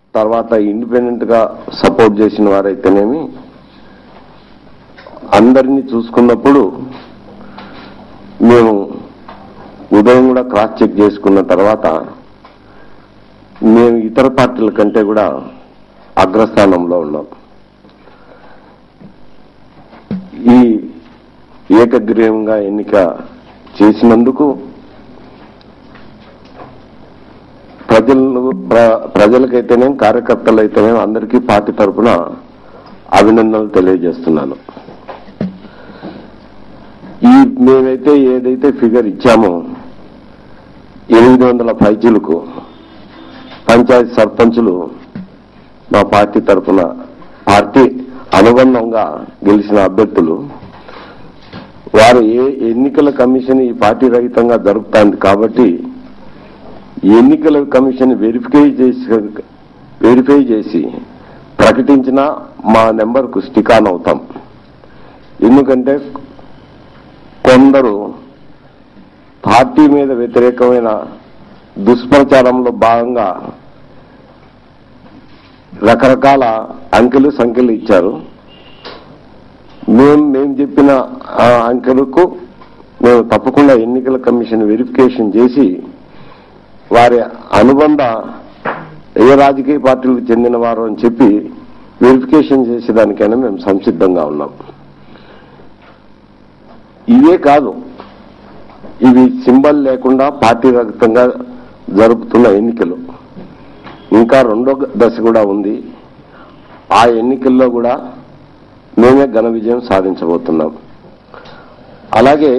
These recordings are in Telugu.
తర్వాత ఇండిపెండెంట్ గా సపోర్ట్ చేసిన వారైతేనేమి అందరినీ చూసుకున్నప్పుడు మేము ఉదయం కూడా క్రాస్ చెక్ చేసుకున్న తర్వాత మేము ఇతర పార్టీల కంటే కూడా అగ్రస్థానంలో ఉన్నాం ఈ ఏకగ్రీవంగా ఎన్నిక చేసినందుకు ప్రజలు ప్ర- ప్రజలకైతేనేం కార్యకర్తలైతేనేం అందరికీ పార్టీ తరఫున అభినందనలు తెలియజేస్తున్నాను ఈ మేమైతే ఏదైతే ఫిగర్ ఇచ్చామో ఎనిమిది వందల పైచీలకు పంచాయతీ సర్పంచులు మా పార్టీ తరఫున పార్టీ అనుబంధంగా గెలిచిన అభ్యర్థులు వారు ఏ ఎన్నికల కమిషన్ ఈ పార్టీ రహితంగా జరుగుతుంది కాబట్టి ఎన్నికల కమిషన్ వెరిఫై చేసి వెరిఫై చేసి ప్రకటించిన మా నెంబర్కు స్టిక్ ఆన్ అవుతాం ఎందుకంటే కొందరు పార్టీ మీద వ్యతిరేకమైన దుష్ప్రచారంలో భాగంగా రకరకాల అంకెలు సంఖ్యలు ఇచ్చారు మేము మేము చెప్పిన ఆ అంకెలకు మేము తప్పకుండా ఎన్నికల కమిషన్ వెరిఫికేషన్ చేసి వారి అనుబంధ ఏ రాజకీయ పార్టీలకు చెందిన వారు అని చెప్పి వెరిఫికేషన్ చేసేదానికైనా మేము సంసిద్ధంగా ఉన్నాం ఇవే కాదు ఇవి సింబల్ లేకుండా పార్టీ రహితంగా జరుపుతున్న ఎన్నికలు ఇంకా రెండో దశ కూడా ఉంది ఆ ఎన్నికల్లో కూడా మేమే ఘన విజయం సాధించబోతున్నాం అలాగే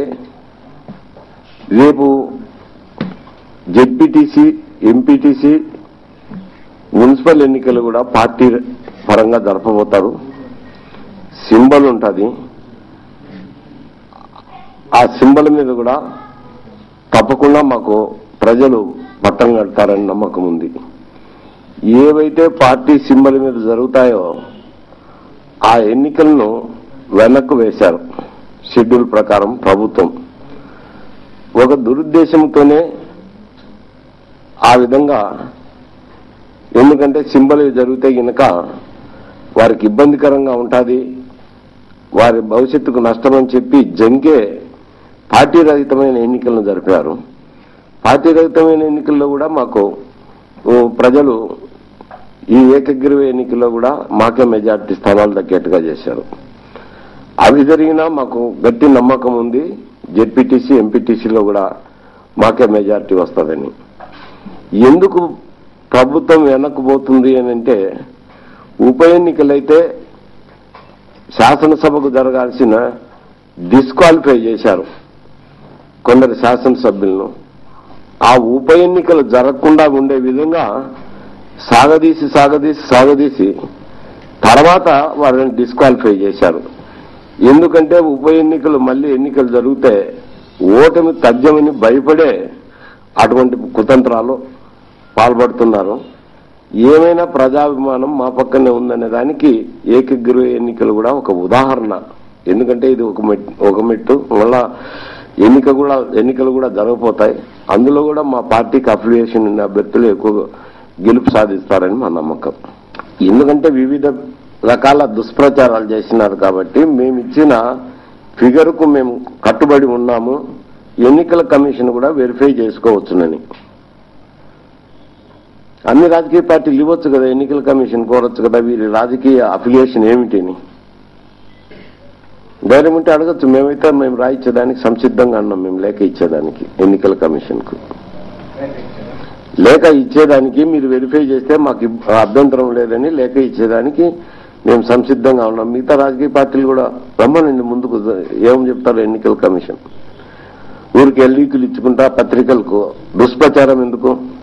రేపు జెడ్పీటీసీ ఎంపీటీసీ మున్సిపల్ ఎన్నికలు కూడా పార్టీ పరంగా జరపబోతారు సింబల్ ఉంటుంది ఆ సింబల్ మీద కూడా తప్పకుండా మాకు ప్రజలు పట్టం కడతారని నమ్మకం ఉంది ఏవైతే పార్టీ సింబల్ మీద జరుగుతాయో ఆ ఎన్నికలను వెనక్కు వేశారు షెడ్యూల్ ప్రకారం ప్రభుత్వం ఒక దురుద్దేశంతోనే ఆ విధంగా ఎందుకంటే సింబల్ జరిగితే గనక వారికి ఇబ్బందికరంగా ఉంటుంది వారి భవిష్యత్తుకు నష్టమని చెప్పి జంకే పార్టీ రహితమైన ఎన్నికలను జరిపారు పార్టీ రహితమైన ఎన్నికల్లో కూడా మాకు ఓ, ప్రజలు ఈ ఏకగ్రీవ ఎన్నికల్లో కూడా మాకే మెజార్టీ స్థానాలు దక్కేట్టుగా చేశారు అవి జరిగినా మాకు గట్టి నమ్మకం ఉంది జెడ్పీటీసీ ఎంపీటీసీలో కూడా మాకే మెజార్టీ వస్తుందని ఎందుకు ప్రభుత్వం వెనక్కిపోతుంది అని అంటే ఉప ఎన్నికలైతే శాసనసభకు జరగాల్సిన డిస్క్వాలిఫై చేశారు కొందరు శాసనసభ్యులను ఆ ఉప ఎన్నికలు జరగకుండా ఉండే విధంగా సాగదీసి సాగదీసి సాగదీసి తర్వాత వారిని డిస్క్వాలిఫై చేశారు ఎందుకంటే ఉప ఎన్నికలు మళ్ళీ ఎన్నికలు జరిగితే ఓటమి తథ్యమని భయపడే అటువంటి కుతంత్రాలు పాల్పడుతున్నారు ఏమైనా ప్రజాభిమానం మా పక్కనే ఉందనే దానికి ఏకగ్రీవ ఎన్నికలు కూడా ఒక ఉదాహరణ ఎందుకంటే ఇది ఒక మెట్- ఒక మెట్టు మళ్ళా ఎన్నిక కూడా ఎన్నికలు కూడా జరగపోతాయి అందులో కూడా మా పార్టీకి అఫిలియేషన్ ఉన్న అభ్యర్థులు ఎక్కువ గెలుపు సాధిస్తారని మా నమ్మకం ఎందుకంటే వివిధ రకాల దుష్ప్రచారాలు చేసినారు కాబట్టి మేము ఇచ్చిన ఫిగర్కు మేము కట్టుబడి ఉన్నాము ఎన్నికల కమిషన్ కూడా వెరిఫై చేసుకోవచ్చునని అన్ని రాజకీయ పార్టీలు ఇవ్వచ్చు కదా ఎన్నికల కమిషన్ కోరొచ్చు కదా వీరి రాజకీయ అఫిలియేషన్ ఏమిటిని ధైర్యం ఉంటే అడగచ్చు మేమైతే మేము రాయిచ్చేదానికి సంసిద్ధంగా అన్నాం మేము లేఖ ఇచ్చేదానికి ఎన్నికల కమిషన్ కు లేఖ ఇచ్చేదానికి మీరు వెరిఫై చేస్తే మాకు ఇబ్- అభ్యంతరం లేదని లేఖ ఇచ్చేదానికి మేము సంసిద్ధంగా ఉన్నాం మిగతా రాజకీయ పార్టీలు కూడా రమ్మనండి ముందుకు ఏం చెప్తారు ఎన్నికల కమిషన్ ఊరికి ఎల్లీకులు ఇచ్చుకుంటా పత్రికలకు దుష్ప్రచారం ఎందుకు